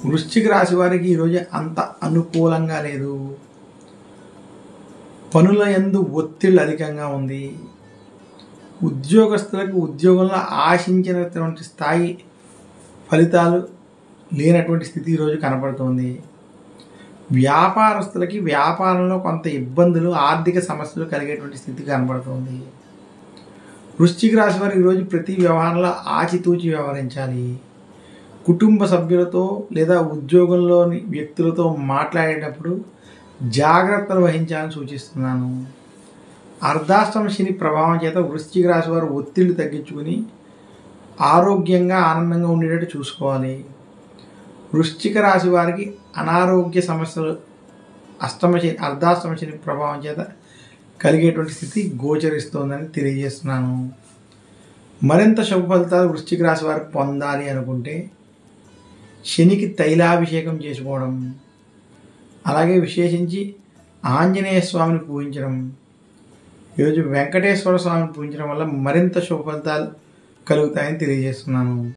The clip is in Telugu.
వృశ్చిక రాశి వారికి ఈరోజు అంత అనుకూలంగా లేదు పనుల యందు ఒత్తిళ్ళు అధికంగా ఉంది ఉద్యోగస్తులకు ఉద్యోగంలో ఆశించినటువంటి స్థాయి ఫలితాలు లేనటువంటి స్థితి ఈరోజు కనపడుతోంది వ్యాపారస్తులకి వ్యాపారంలో కొంత ఇబ్బందులు ఆర్థిక సమస్యలు కలిగేటువంటి స్థితి కనపడుతోంది వృశ్చిక రాశి వారు ఈరోజు ప్రతి వ్యవహారంలో ఆచితూచి వ్యవహరించాలి కుటుంబ సభ్యులతో లేదా ఉద్యోగంలోని వ్యక్తులతో మాట్లాడేటప్పుడు జాగ్రత్తలు వహించాలని సూచిస్తున్నాను అర్ధాష్టమ శని ప్రభావం చేత వృశ్చిక రాశి వారు ఒత్తిళ్లు తగ్గించుకుని ఆరోగ్యంగా ఆనందంగా ఉండేటట్టు చూసుకోవాలి వృశ్చిక రాశి వారికి అనారోగ్య సమస్యలు అష్టమ శని అర్ధాష్టమ శని ప్రభావం చేత కలిగేటువంటి స్థితి గోచరిస్తోందని తెలియజేస్తున్నాను మరింత శుభ ఫలితాలు వృశ్చిక రాశి వారికి పొందాలి అనుకుంటే శనికి తైలాభిషేకం చేసుకోవడం అలాగే విశేషించి ఆంజనేయ స్వామిని పూజించడం ఈరోజు వెంకటేశ్వర స్వామిని పూజించడం వల్ల మరింత శుభ ఫలితాలు కలుగుతాయని తెలియజేస్తున్నాను